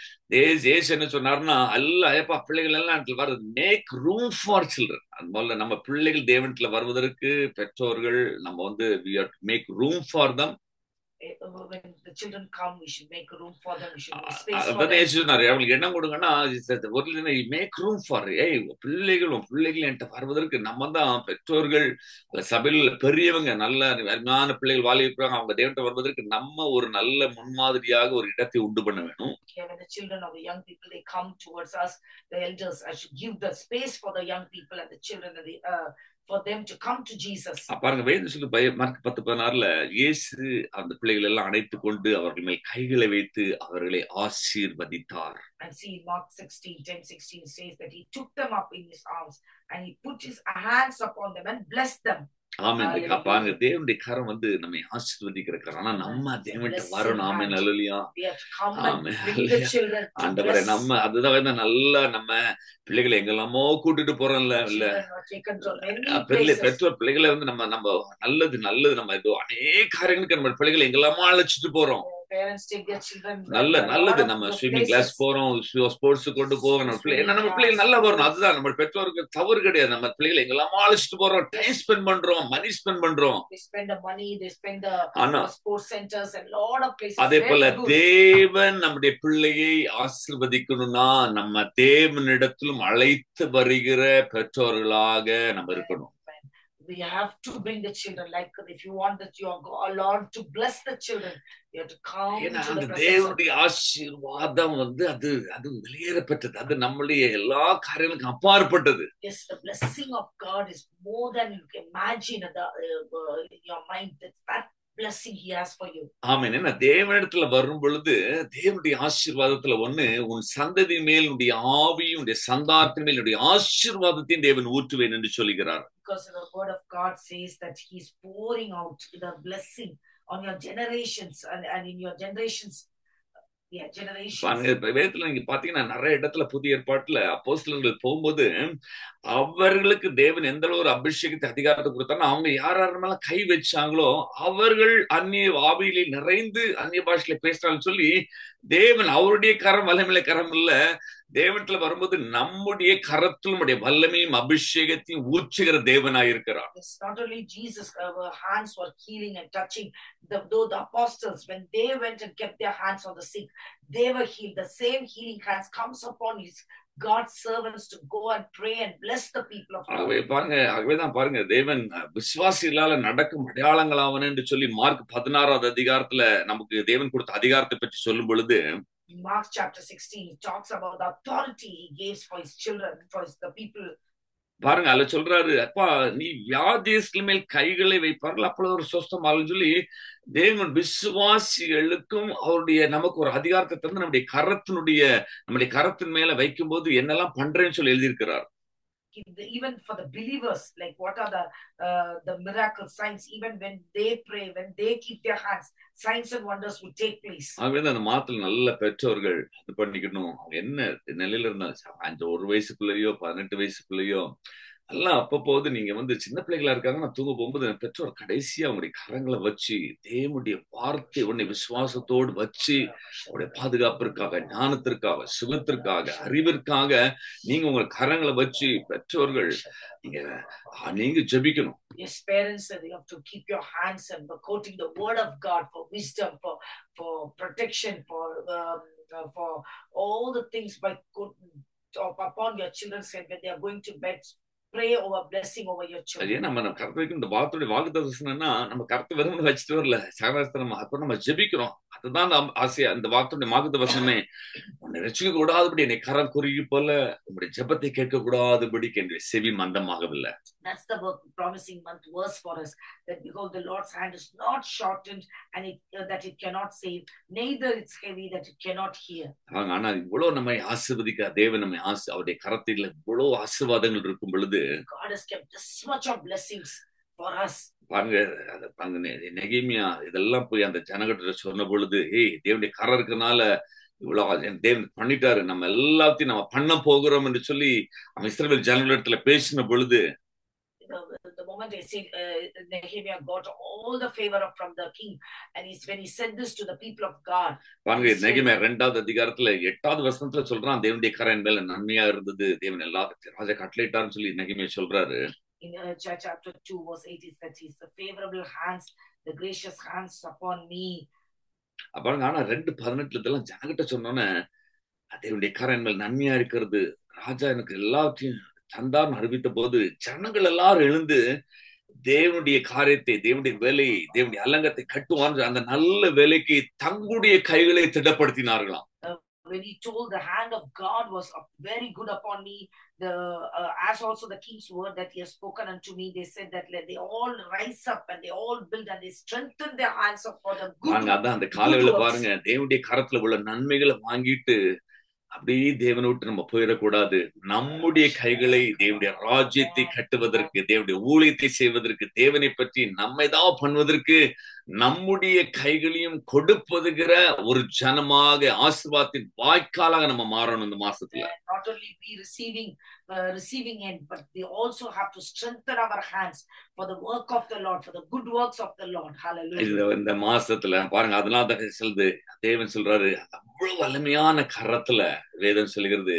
ஏசு ஏசு என்ன சொன்னாருன்னா எல்லாம் ஏப்பா பிள்ளைகள் எல்லாம் வருது மேக் ரூம் ஃபார் சில்ட்ரன் அது முதல்ல நம்ம பிள்ளைகள் தேவனத்துல வருவதற்கு பெற்றோர்கள் நம்ம வந்து make room for them Eh, When the children come, we should make room for them. We should make space for அதான் them. ஏசு சொன்னாரு அவங்களுக்கு எண்ணம் கொடுங்கன்னா ஒரு மேக் ரூம் ஃபார் ஏய் உன் பிள்ளைகள் உன் பிள்ளைகள் என்கிட்ட வருவதற்கு நம்ம தான் பெற்றோர்கள் அல்ல சபையில் உள்ள பெரியவங்க நல்ல அருமையான பிள்ளைகள் வாழ இருக்கிறாங்க அவங்க தேவன்கிட்ட வருவதற்கு நம்ம ஒரு நல்ல முன்மாதிரியாக ஒரு இடத்தை உண்டு பண்ண வேணும் Yeah, when the children or the young people they come towards us, the elders, I should give the space for the young people and the children and the, uh, for them to come to Jesus. அஹ் பாருங்க வேதம் சொல்லி பய mark பத்து பதினாறுல இயேசு அந்த பிள்ளைகள் எல்லாம் அணைத்து கொண்டு அவர்கள் மேல் கைகளை வைத்து அவர்களை ஆசீர்வதித்தார் And see, Mark 16, 10, 16 says that he took them up in his arms and he put his hands upon them and blessed them. Amen Hallelujah. பாருங்க தேவனுடைய கரம் வந்து நம்மை ஆசீர்வதிக்கிற கரம் ஆனா நம்ம தேவன்கிட்ட வரணும் ஆமென் அல்லையா We have to come and Amen. bring the children to ஆண்டவரே bless. நம்ம அதுதான் வந்து நல்லா நம்ம பிள்ளைகளை எங்கெல்லாமோ கூட்டிட்டு போறோம்ல இல்ல Children are taken to many அஹ் பிள்ளை places. பெற்றோர் பிள்ளைகளை வந்து நம்ம நம்ம நல்லது நல்லது நம்ம ஏதோ அநேக காரியங்களுக்கு நம்ம பிள்ளைகளை எங்கெல்லாமோ அழைச்சிட்டு போறோம் Parents take their children. நல்ல a lot நல்லது of நம்ம the ஸ்விம்மிங் கிளாஸ் places. போறோம் ஸ்போர்ட்ஸ் கொண்டு போவோம் நம்ம பிள்ளை ஏன்னா நம்ம பிள்ளைகள் நல்லா வரணும் அதுதான் நம்ம பெற்றோருக்கு தவறு கிடையாது நம்ம பிள்ளைகளை எங்கெல்லாமோ அழைச்சிட்டு போறோம் டைம் ஸ்பெண்ட் பண்றோம் மணி ஸ்பெண்ட் பண்றோம் They spend the money, they spend the ஆனா uh, sports centers and lot of places. அதே போல Very good. தேவன் நம்முடைய பிள்ளையை ஆசிர்வதிக்கணும்னா நம்ம தேவனிடத்திலும் அழைத்து வருகிற பெற்றோர்களாக நம்ம இருக்கணும் We have to bring the children. Like if you want that your God, Lord to bless the children, you have to come ஏன்னா to அந்த the presence of தேவனுடைய ஆசீர்வாதம் வந்து அது அது வெளியேறப்பட்டது அது நம்மளுடைய எல்லா காரியங்களுக்கும் அப்பாற்பட்டது Yes, the blessing of God is more than you can imagine the, uh, uh, in your mind. That that blessing He has for you. ஆமென் என்ன தேவனிடத்துல வரும் பொழுது தேவனுடைய ஆசீர்வாதத்துல ஒண்ணு உன் சந்ததி மேல் உன்னுடைய ஆவியும் உன்னுடைய சந்தாரத்தின் மேல் உன்னுடைய ஆசீர்வாதத்தையும் தேவன் ஊற்றுவேன் என்று சொல்கிறார் Because the word of God says that He's pouring out the blessing on your generations and, and in your generations. Yeah, generations. பாருங்க இப்ப வேதத்துல நீங்க பாத்தீங்கன்னா நிறைய இடத்துல புதிய ஏற்பாட்டுல அப்போஸ்தலர்கள் போகும்போது அவர்களுக்கு தேவன் எந்த அளவு ஒரு அபிஷேகத்தை அதிகாரத்தை கொடுத்தாலும் அவங்க யார் யார் மேல கை வச்சாங்களோ அவர்கள் அந்நிய ஆவியிலே நிறைந்து அந்நிய பாஷையில பேசுறாங்கன்னு சொல்லி தேவன் அவருடைய கரம் வல்லமையில கரம் இல்ல தேவன்ல வரும்போது நம்முடைய கரத்தில் நம்முடைய வல்லமையும் அபிஷேகத்தையும் ஊற்றுகிற தேவனாயிருக்கிறார் It's not only Jesus, our hands were healing and touching. The, though the apostles, when they went and kept their hands on the sick, they were healed. The same healing hands comes upon his God's servants to go and pray and bless the people of God. ஆகவே பாருங்க ஆகவேதான் பாருங்க தேவன் விசுவாசிகளால நடக்கும் அடையாளங்களாவன என்று சொல்லி mark பதினாறாவது அதிகாரத்துல நமக்கு தேவன் கொடுத்த அதிகாரத்தை பற்றி சொல்லும் பொழுது In Mark chapter 16, he talks about the authority he gives for his children, for his, the people. பாருங்க அதுல சொல்றாரு அப்பா நீ வியாதிஸ்கள் மேல் கைகளை வைப்பார்கள் அப்பொழுது ஒரு சொஸ்தமாகும் சொல்லி தேவன் விசுவாசிகளுக்கும் அவருடைய நமக்கு ஒரு அதிகாரத்தை தந்து நம்முடைய கரத்தினுடைய நம்முடைய கரத்தின் மேல வைக்கும் போது என்னெல்லாம் பண்றேன்னு சொல்லி எழுதியிருக்கிறார் Even for the believers, like what are the uh, the miracle signs? Even when they pray, when they keep their hands, signs and wonders will take place. ஆகவே அந்த மாத்துல நல்ல பெற்றோர்கள் இது பண்ணிக்கணும் அவங்க என்ன நிலையில இருந்தாலும் அந்த ஒரு வயசுக்குள்ளேயோ பதினெட்டு வயசுக்குள்ளேயோ எல்லாம் அப்பப்போது நீங்க வந்து சின்ன பிள்ளைகளா இருக்காங்க நான் தூங்க போகும்போது என் பெற்றோர் கடைசியா அவங்களுடைய கரங்களை வச்சு தேவனுடைய வார்த்தை உன்னை விசுவாசத்தோடு வச்சு அவருடைய பாதுகாப்பிற்காக ஞானத்திற்காக சுகத்திற்காக அறிவிற்காக நீங்க உங்க கரங்களை வச்சு பெற்றோர்கள் நீங்க நீங்க ஜபிக்கணும் Yes, parents, you have to keep your hands and quoting the word of God for wisdom, for for protection, for um, uh, for all the things by good upon your children's head when they are going to bed. Pray over blessing over your children. அதே நம்ம நம்ம கருத்து வைக்கும் இந்த வார்த்தையுடைய வாக்குதர்சனம்னா நம்ம கருத்து வெறும் வச்சுட்டு வரல சாதாரண நம்ம அப்ப நம்ம ஜெபிக்கிறோம் அதுதான் அந்த ஆசையா இந்த வார்த்தையுடைய வாக்குத்த வசனமே உன்னை ரசிக்க கூடாதபடி என்னை கரம் குறுகி போல உங்களுடைய ஜெபத்தை கேட்க கூடாதபடிக்கு என்னுடைய செவி மந்தமாகவில்லை That's the work, promising month verse for us. That behold, the Lord's hand is not shortened, and it uh, that it cannot save, neither it's heavy that it cannot hear. ஆனா இவ்வளவு நம்மை ஆசிர்வதிக்க தேவன் நம்மை ஆசி அவருடைய கரத்தில் இவ்வளவு ஆசீர்வாதங்கள் இருக்கும் பொழுது God has kept this much of blessings for us. பாருங்க அது பாருங்க நெகிமியா இதெல்லாம் போய் அந்த ஜனகட்ட சொன்ன பொழுது ஏய் தேவனுடைய கரம் இருக்கனால இவ்வளவு தேவன் பண்ணிட்டாரு நம்ம எல்லாத்தையும் நம்ம பண்ண போகிறோம் என்று சொல்லி அவன் இஸ்ரேல் ஜனங்களிடத்துல பேசின பொழுது the, the moment they said uh, Nehemiah got all the favor of, from the king, and he's when he said this to the people of God, பாருங்க Yes, நெகிமே ரெண்டாவது அதிகாரத்துல எட்டாவது வசனத்துல சொல்றான் தேவனுடைய கரன் மேல நன்மையா இருந்தது தேவன் எல்லா ராஜா கட்லேட்டான்னு சொல்லி நெகிமே சொல்றாரு in uh, cha- chapter 2, verse 8, is that he's the favorable hands, the gracious hands upon me. பாருங்க ஆனா ரெண்டு பதினெட்டுல இதெல்லாம் ஜனகிட்ட சொன்னோன்னே தேவனுடைய கரன் மேல் நன்மையா இருக்கிறது ராஜா எனக்கு எல்லாத்தையும் தந்தார்னு அறிவித்த போது ஜனங்கள் எல்லாரும் எழுந்து தேவனுடைய காரியத்தை தேவனுடைய வேலையை தேவனுடைய அலங்கத்தை கட்டுவான் அந்த நல்ல வேலைக்கு தங்களுடைய கைகளை திடப்படுத்தினார்களாம் When he told the hand of God was up- very good upon me, the uh, as also the king's word that he has spoken unto me, they said that let they all rise up and they all build and they strengthen their hands up for the good. பாருங்க அதான் அந்த காலையில பாருங்க தேவனுடைய கரத்துல உள்ள நன்மைகளை வாங்கிட்டு அப்படியே தேவனை விட்டு நம்ம போயிடக்கூடாது நம்முடைய கைகளை தேவனுடைய ராஜ்யத்தை கட்டுவதற்கு தேவனுடைய ஊழியத்தை செய்வதற்கு தேவனை பற்றி நம்ம ஏதாவது பண்ணுவதற்கு நம்முடைய கைகளையும் கொடுப்பதுகிற ஒரு ஜனமாக ஆசீர்வாதத்தின் வாய்க்காலாக நம்ம மாறணும் இந்த மாசத்துல And not only be receiving uh, receiving it, but they also have to strengthen our hands for the work of the Lord, for the good works of the Lord. Hallelujah. இந்த இந்த மாசத்துல பாருங்க அதனால தான் சொல்லுது தேவன் சொல்றாரு அவ்வளவு வலிமையான கரத்துல வேதம் சொல்லுகிறது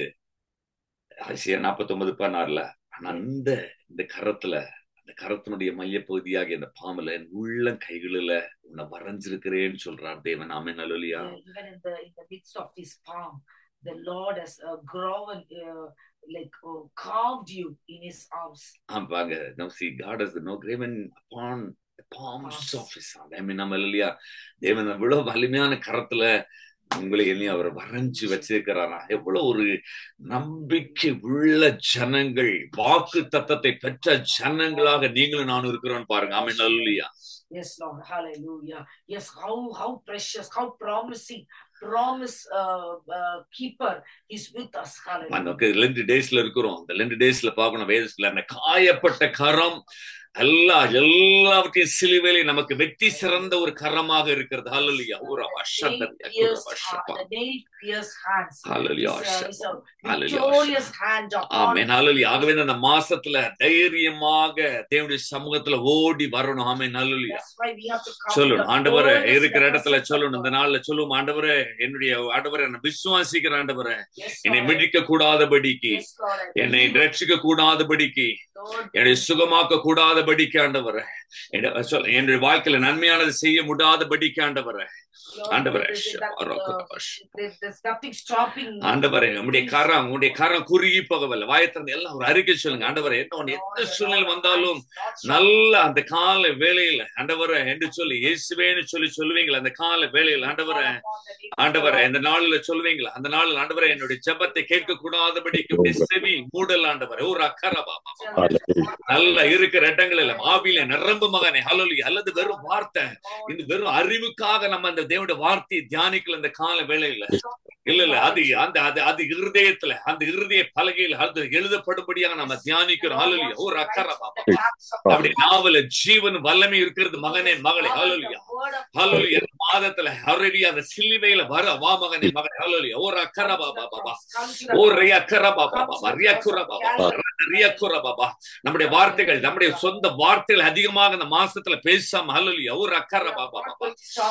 ஆசியா நாற்பத்தி ஒன்பது பதினாறுல ஆனா இந்த இந்த கரத்துல அந்த கரத்தினுடைய மையப்பகுதியாக இந்த பாம்புல என் உள்ள கைகளில உன்னை வரைஞ்சிருக்கிறேன்னு சொல்றார் தேவன் ஆமே நல்லலியா Uh, even in the in the midst of this palm, the Lord has uh, grown, uh, like uh, carved you in His arms. ஆமாங்க no see God has no graven upon the palms of his hand I mean நம்ம இல்லையா தேவன் அவ்வளவு வலிமையான கரத்துல உங்களை என்னையும் அவர் வரைஞ்சு வச்சிருக்கிறாரா எவ்வளவு ஒரு நம்பிக்கை உள்ள ஜனங்கள் வாக்கு தத்தத்தை பெற்ற ஜனங்களாக நீங்களும் நானும் இருக்கிறோம் பாருங்க ஆமே நல்லியா Yes, Lord. Hallelujah. Yes, how how precious, how promising, promise uh, uh, keeper is with us. Hallelujah. நமக்கு ரெண்டு டேஸ்ல இருக்கிறோம் இந்த ரெண்டு டேஸ்ல பார்க்கணும் வேதத்துல அந்த காயப்பட்ட கரம் எல்லா எல்லாவற்றையும் சிலுவையிலே நமக்கு வெற்றி சிறந்த ஒரு கரமாக இருக்கிறது ஹalleluya ஒரு nail pierced hand, the nail pierced hands. Hallelujah. It's a, it's a Hallelujah. victorious hand upon ஆமென் ஹalleluya ஆகவே இந்த மாசத்துல தைரியமாக தேவனுடைய சமூகத்துல ஓடி வரணும் ஆமென் ஹalleluya That's why we have to come. சொல்லணும் with ஆண்டவரே boldness இருக்கிற in the இடத்துல presence of சொல்லணும் God. இந்த நாள்ல சொல்லுவோம் ஆண்டவரே என்னுடைய ஆண்டவரே என்ன விசுவாசிக்கிற ஆண்டவரே Yes, என்னை Lord. மிடிக்க கூடாதபடிக்கு Yes, Lord. I என்னை believe it, ரட்சிக்க கூடாதபடிக்கு Lord. என்னை சுகமாக்க கூடாதபடிக்கு ஆண்டவரே என்னை- சொல்ல- என்னுடைய வாழ்க்கையில நன்மையானது செய்ய முடியாதபடிக்கு ஆண்டவரே Lord, ஆண்டவரே there's nothing, uh, ஷபரகபஷ். there's, there's nothing stopping me. ஆண்டவரே உங்களுடைய கரம் உங்களுடைய கரம் குறுகி போகவில்லை வாயத்திறந்து எல்லாம் ஒரு அறிக்கை சொல்லுங்க ஆண்டவரே என்ன ஒண்ணு எந்த சூழ்நிலை வந்தாலும் நல்ல அந்த கால வேளையில ஆண்டவரே என்று சொல்லி இயேசுவேன்னு சொல்லி சொல்லுவீங்களா அந்த கால வேளையில ஆண்டவரே ஆண்டவரே இந்த நாள்ல சொல்லுவீங்களா அந்த நாள்ல ஆண்டவரே என்னுடைய ஜெபத்தை கேட்க கூடாதபடிக்கு உம்முடைய செவி மூடல் ஆண்டவரே ஒரு அக்கறை பாபா நல்ல இருக்கிற இடங்களில் ஆவியில நிரம்பு மகனே ஹலோலி அல்லது வெறும் வார்த்தை இந்த வெறும் அறிவுக்காக நம்ம அந்த தேவனுடைய வார்த்தையை தியானிக்கல இந்த கால வேளையில இல்ல இல்ல அது அந்த அது அது இருதயத்துல அந்த இருதய பலகையில் அது எழுதப்படும்படியாக நம்ம தியானிக்கிறோம் ஹalleluya ஒரு அக்கறை பாபா அப்படி நாவல ஜீவன் வல்லமை இருக்கிறது மகனே மகளே ஹalleluya ஹalleluya இந்த மாதத்துல ஆல்ரெடி அந்த சிலுவையில வர வா மகனே மகனே ஹalleluya ஒரு அக்கறை பாபா பாபா ஓ ரியாக்கர பாபா பாபா ரியாக்குர பாபா ரியாக்குர பாபா நம்முடைய வார்த்தைகள் நம்முடைய சொந்த வார்த்தைகள் அதிகமாக இந்த மாசத்துல பேசாம ஹalleluya ஒரு அக்கறை பாபா பாபா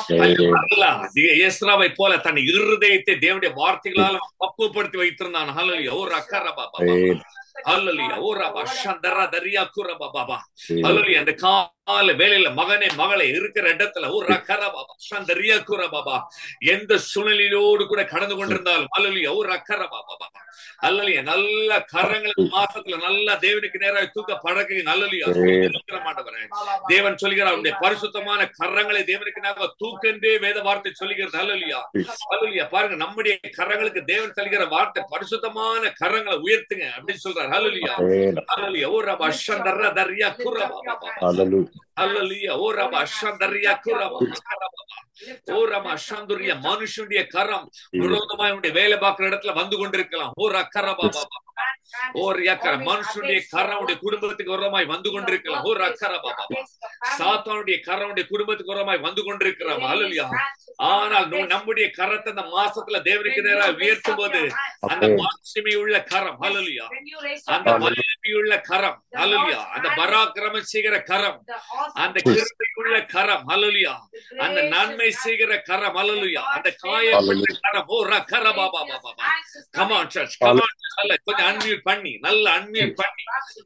இயேசுராவை போல தன் இருதயத்தை தேவனுடைய வார்த்தைகளால் பக்குவப்படுத்தி வைத்திருந்தான் ஹalleluya ஒரு அக்கறை பாபா ஹalleluya ஓ ரபா ஷந்தரா தரியா குர பாபா ஹalleluya அந்த கால வேலையில மகனே மகளே இருக்கிற இடத்துல ஒரு ரக்கர பாபா ஷந்தரியா குர பாபா எந்த சூழ்நிலையோடு கூட கடந்து கொண்டிருந்தாலும் ஹalleluya ஒரு ரக்கர பாபா பாபா ஹalleluya நல்ல கரங்களுக்கு மாசத்துல நல்ல தேவனுக்கு நேராக தூக்க படக்கு ஹalleluya இருக்கிற மாட்டவரே தேவன் சொல்கிறார் அவருடைய பரிசுத்தமான கரங்களை தேவனுக்கு நேராக தூக்கென்றே வேத வார்த்தை சொல்லுகிறது ஹalleluya ஹalleluya பாருங்க நம்முடைய கரங்களுக்கு தேவன் சொல்கிற வார்த்தை பரிசுத்தமான கரங்களை உயர்த்துங்க அப்படின்னு சொல்றார் ஹalleluya ஹalleluya ஓ ரபா ஷந்தரா தரியா குர பாபா ஹalleluya ஓ ரபா ஷந்தரியா குர பாபா ஓ ரமா ஷந்துரிய மனுஷனுடைய கரம் விரோதமாய் உன்னுடைய வேலை பார்க்கிற இடத்துல வந்து கொண்டிருக்கலாம் ஓ ரக்கர Baba hand O is ரியக்கர always மனுஷனுடைய against கரம் your உடைய work. குடும்பத்துக்கு விரோதமாய் வந்து Your கொண்டிருக்கலாம் ஓ workplace, ரக்கர Baba against your family. சாத்தானுடைய கரம் உடைய குடும்பத்துக்கு விரோதமாய் வந்து கொண்டிருக்கிறோம் Enemy's அல்லையா hands is ஆனால் நு- against நம்முடைய கரத்தை அந்த மாசத்துல When தேவனுக்கு you நேரா raise உயர்த்தும் up போது your hands, அந்த Amen. மாட்சிமை உள்ள கரம் yes, அல்லையா when you raise up அந்த your Hallelujah. வல்லமையுள்ள கரம் The அல்லையா Lord's அந்த hand பராக்கிரமம் செய்கிற கரம் the awesome அந்த Yes. கிருபையுள்ள கரம் அல்லையா the அந்த gracious நன்மை hand, செய்கிற கரம் அல்லையா அந்த God's காயப்பட்ட Hallelujah. கரம் ஓ ரக்கர பாபா Savior's பாபா hands is come on coming. Church come on நல்ல கொஞ்சம் அன்மியூட் பண்ணி நல்ல அன்மியூட் பண்ணி